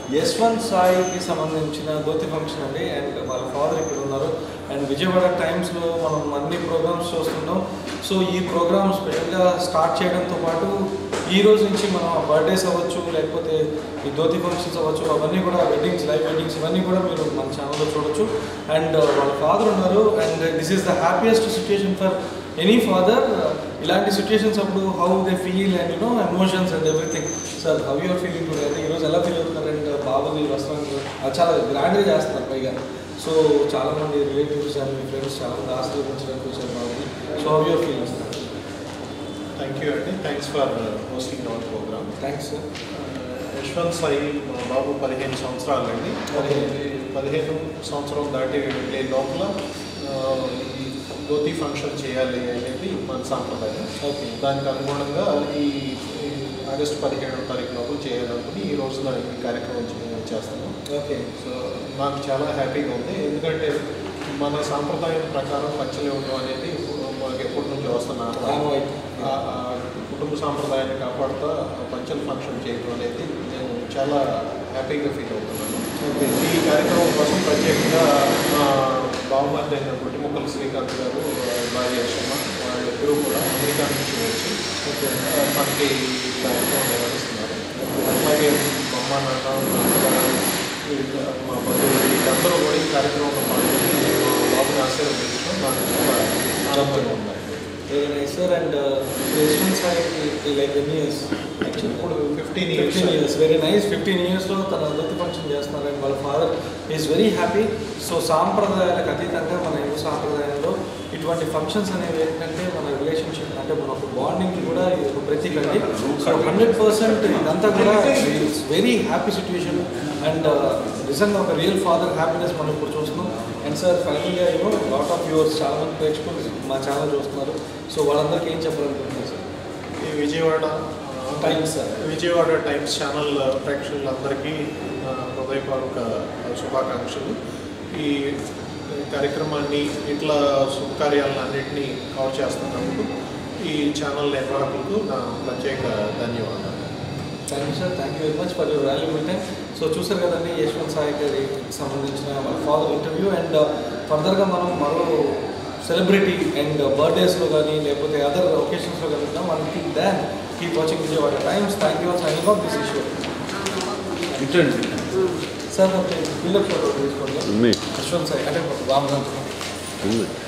యశ్వంత్ సాయికి సంబంధించిన ధోతి ఫంక్షన్ అండి అండ్ వాళ్ళ ఫాదర్ ఇక్కడ ఉన్నారు అండ్ విజయవాడ టైమ్స్లో మనం అన్ని ప్రోగ్రామ్స్ చూస్తుంటాం సో ఈ ప్రోగ్రామ్ స్పెషల్గా స్టార్ట్ చేయడంతో పాటు ఈ రోజు నుంచి మనం బర్త్డేస్ అవ్వచ్చు లేకపోతే ఈ ధోతి ఫంక్షన్స్ అవ్వచ్చు అవన్నీ కూడా వెడ్డింగ్స్ లైవ్ వెడ్డింగ్స్ ఇవన్నీ కూడా మీరు మన ఛానల్లో చూడొచ్చు అండ్ వాళ్ళ ఫాదర్ ఉన్నారు and this is the happiest situation for any father ఇలాంటి సిచ్యుయేషన్స్ అప్పుడు how they feel and you know emotions and everything sir how you're feeling today అంటే ఈరోజు ఎలా ఫీల్ అవుతున్నారు అండ్ బాబుది వస్త్రం అది చాలా గ్రాండ్గా చేస్తున్నారు పైగా సో చాలామంది రిలేటివ్స్ అండ్ మీ ఫ్రెండ్స్ చాలామంది ఆశీర్వదించడానికి వచ్చారు బాబుని so how you're feeling sir thank you అండి thanks for hosting our programme thanks sir Yashwanth Sai మా బాబు పదిహేను సంవత్సరాలు అండి పదిహేను సంవత్సరం దాటి వెళ్ళే లోపల ఆ, ఈ ధోతి ఫంక్షన్ చేయాలి అనేది మన సాంప్రదాయం ఓకే దానికి అనుగుణంగా ఈ ఈ ఆగస్టు పదిహేడవ తారీఖు లోపల చేయాలనుకుని ఈ రోజున ఈ కార్యక్రమం చే- చేస్తున్నాం ఓకే సో నాకు చాలా హ్యాపీగా ఉంది ఎందుకంటే మన సాంప్రదాయం ప్రకారం పంచలు ఇవ్వడం అనేది మనకి ఎప్పటి నుంచి వస్తున్నాను ఆ- ఆ కుటుంబ సాంప్రదాయాన్ని కాపాడుతూ పంచల్ ఫంక్షన్ చేయడం అనేది నేను చాలా హ్యాపీగా ఫీల్ అవుతున్నాను ఓకే ఈ కార్యక్రమం కోసం ప్రత్యేకంగా మా బావమర్ది అయిన గుట్టిముక్కల శ్రీకాంత్ గారు భార్య శర్మ వాళ్ళిద్దరూ కూడా అమెరికా నుంచి వచ్చి ఓకే ఆ, మనకి ఈ కార్యక్రమం నిర్వహిస్తున్నారు అలాగే మా అమ్మ నాన్న మా అమ్మగారు, వీళ్ళ- మా బంధువులు వీళ్ళందరూ కూడా ఈ కార్యక్రమంలో పాల్గొని మా బాబుని ఆశీర్వదించడం నాకు చాలా ఆనందంగా ఉందండి very nice sir and Yashwanth Sai like ఎన్ని ఇయర్స్ యాక్చువల్లీ ఇప్పుడు fifteen years fifteen years very nice fifteen ఇయర్స్లో తన ధోతి ఫంక్షన్ చేస్తున్నారు అండ్ వాళ్ళ father is very happy so సాంప్రదాయాలకు అతీతంగా మన హిందూ సాంప్రదాయంలో ఇటువంటి ఫంక్షన్స్ అనేవి ఏంటంటే మన రిలేషన్షిప్ అంటే మన ఒక బాండింగ్కి కూడా ఇది ఒక ప్రతీక అండి సో హండ్రెడ్ పర్సెంట్ ఇదంతా కూడా వెరీ హ్యాపీ సిచ్యువేషన్ అండ్ నిజంగా ఒక రియల్ ఫాదర్ హ్యాపీనెస్ మనం ఇప్పుడు చూస్తున్నాం అండ్ సార్ ఫైనల్గా యూనో లాట్ ఆఫ్ వ్యూవర్స్ చాలా మంది ప్రేక్షకులు మా ఛానల్ చూస్తున్నారు సో వాళ్ళందరికీ ఏం చెప్పాలనుకుంటున్నారు సార్ ఈ Vijayawada Times, sir. Vijayawada Times channel ప్రేక్షకులందరికీ ఆ, హృదయపూర్వక శుభాకాంక్షలు ఈ కార్యక్రమాన్ని ఇట్లా శుభకార్యాలను అన్నింటినీ కవర్ చేస్తున్నందుకు ఈ ఛానల్ నిర్వాహకులకు నా ప్రత్యేక ధన్యవాదాలు thank you sir thank you very much for your valuable time so చూసారు కదండి యశ్వంత్ సాయి గారికి సంబంధించిన వాళ్ళ ఫాదర్ ఇంటర్వ్యూ అండ్ ఫర్దర్గా మనం మరో సెలబ్రిటీ అండ్ బర్త్డేస్లో కానీ లేకపోతే అదర్ ఒకేషన్స్లో కలుగుతాం వన్ థింగ్ దాన్ keep watching Vijayawada Times thank you signing off this issue ఇటండి సార్ నాకు బిల్డప్ ఫోటో తీసుకోండి ఉన్నాయి యశ్వంత్ సాయి అంటే రామ్ ఉన్నాయి